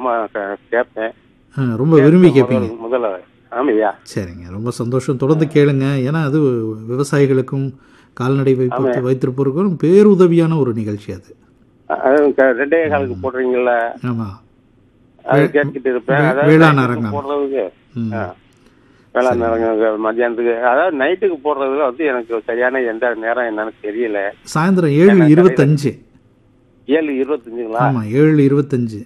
ஆர்வமா கே- கேட்பேன் ஆ, ரொம்ப விரும்பி கேட்பீங்க முதல்- முதல்ல ஆமையா சரிங்க ரொம்ப சந்தோஷம் தொடர்ந்து கேளுங்க ஏன்னா அது விவசாயிகளுக்கும் கால்நடை வைப்பு வைத்திருப்பவருக்கும் பேருதவியான ஒரு நிகழ்ச்சி அது அது க- ரெண்டே காலுக்கு போடுறீங்கல்ல ஆமாம் அது கேட்டுக்கிட்டு இருப்பேன் வே- அதாவது வேளாண் நைட்டுக்கு அரங்கம். போடுறதுக்கு ம். ஆ. வேளாண் அரங்கம் மத்தியானத்துக்கு அதாவது நைட்டுக்கு போடுறதுல வந்து எனக்கு சரியான எந்த நேரம் என்னன்னு தெரியல சாயந்தரம் ஏழு இருபத்தஞ்சு ஏழு இருபத்தஞ்சுங்களா ஆமாம் ஏழு இருபத்தஞ்சு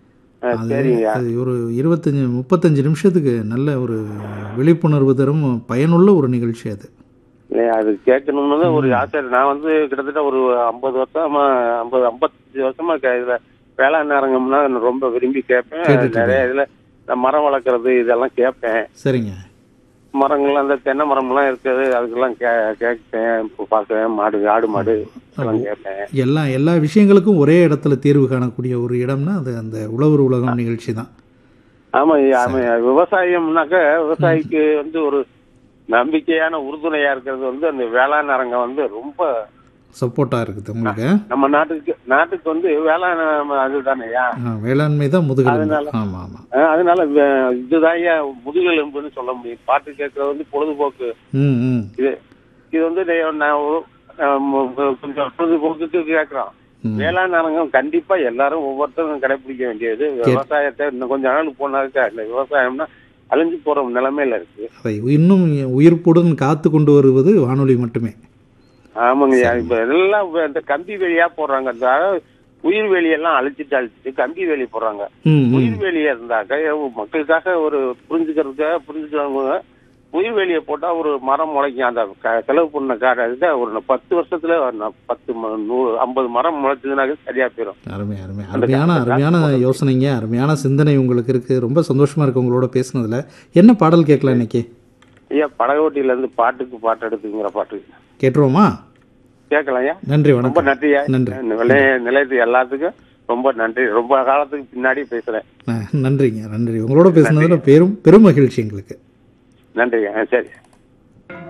ஆ, சரிங்க அது ஒரு இருபத்தஞ்சி முப்பத்தஞ்சு நிமிஷத்துக்கு நல்ல ஒரு விழிப்புணர்வு தரும் பயனுள்ள ஒரு நிகழ்ச்சி அது இல்லையா அது கேட்கணும்னு தான் ஒரு ஆசை நான் வந்து கிட்டத்தட்ட ஒரு ஐம்பது வருஷமா ஐம்பது ஐம்பத்தஞ்சு வருஷமா கே- இதுல வேளாண் அரங்கம்னா நான் ரொம்ப விரும்பி கேட்பேன் கேட்டுட்டு நிறைய இதுல இந்த மரம் வளர்க்குறது இதெல்லாம் கேட்பேன் சரிங்க மரங்கள்லாம் அந்த தென்னை மரம்லாம் இருக்குது அதுக்கெல்லாம் கே கேட்பேன் இப்போ பார்க்குவேன் மாடு ஆடு மாடு எல்லாம் கேட்பேன் எல்லா எல்லா விஷயங்களுக்கும் ஒரே இடத்துல தீர்வு காணக்கூடிய ஒரு இடம்னா அது அந்த உழவர் உலகம் நிகழ்ச்சி தான் ஆமா ஆமா விவசாயம்னாக்க விவசாயிக்கு வந்து ஒரு நம்பிக்கையான உறுதுணையா இருக்கிறது வந்து அந்த வேளாண் அரங்கம் வந்து ரொம்ப சப்போர்ட்டாக இருக்குது உங்களுக்கு நம்ம நாட்டுக்கு நாட்டுக்கு வந்து வேளாண் அதுதானேயா ஆ, வேளாண்மை தான் முதுகெலும்பு ஆமாம் ஆமாம் அஹ் அதனால வே- இதுதான் ஏன் முதுகெலும்புன்னு சொல்ல முடியும் பாட்டு கேட்கறது வந்து பொழுதுபோக்கு ம் ம் இது இது வந்து நே- நான் ஒரு- அஹ் மு- கொஞ்சம் பொழுதுபோக்குக்கு கேட்கறோம் ம். வேளாண் அரங்கம் கண்டிப்பா எல்லாரும் ஒவ்வொருத்தரும் கடைபிடிக்க வேண்டியது விவசாயத்தை இன்னும் கொஞ்ச நாள் போனாக்க இந்த விவசாயம்னா அழிஞ்சு போற நிலைமையில இருக்கு அதை இன்னும் உயிர்ப்புடன் காத்து கொண்டு வருவது வானொலி மட்டுமே ஆமாங்கய்யா இப்ப எல்லாம் இப்ப இந்த கம்பி வேலியா போடுறாங்க இந்த உயிர் வேலியெல்லாம் அழிச்சிட்டு அழிச்சிட்டு கம்பி வேலி போடுறாங்க ம் ம் உயிர் வேலியா இருந்தாக்க எவ்வ- மக்களுக்காக ஒரு புரிஞ்சுக்கிறதுக்காக புரிஞ்சுக்கிறவங்க உயிர் வேலியை போட்டா ஒரு மரம் முளைக்கும் அந்த க- செலவு பண்ண கார இதை ஒரு பத்து வருஷத்துல ந- பத்து ம- நூறு ஐம்பது மரம் முளைச்சதுனாக்க சரியா போயிடும் அருமை அருமை அருமையான அருமையான யோசனைங்க அருமையான சிந்தனை உங்களுக்கு இருக்கு ரொம்ப சந்தோஷமா இருக்கு உங்களோட பேசுனதுல என்ன பாடல் கேட்கலாம் இன்னைக்கு ஐயா படகோட்டியில இருந்து பாட்டுக்கு பாட்டு எடுத்துங்கிற பாட்டு கேட்டுருவோமா கேட்கலாம் ஐயா நன்றி ரொம்ப வணக்கம் நன்றியா நன்றி. நிலைய நிலையத்து எல்லாத்துக்கும் ரொம்ப நன்றி ரொம்ப காலத்துக்கு பின்னாடி பேசுறேன் ஆ, நன்றிங்க நன்றி உங்களோட பேசுனதுல பெரும் பெரும் மகிழ்ச்சி எங்களுக்கு நன்றிங்க ஆ, சரி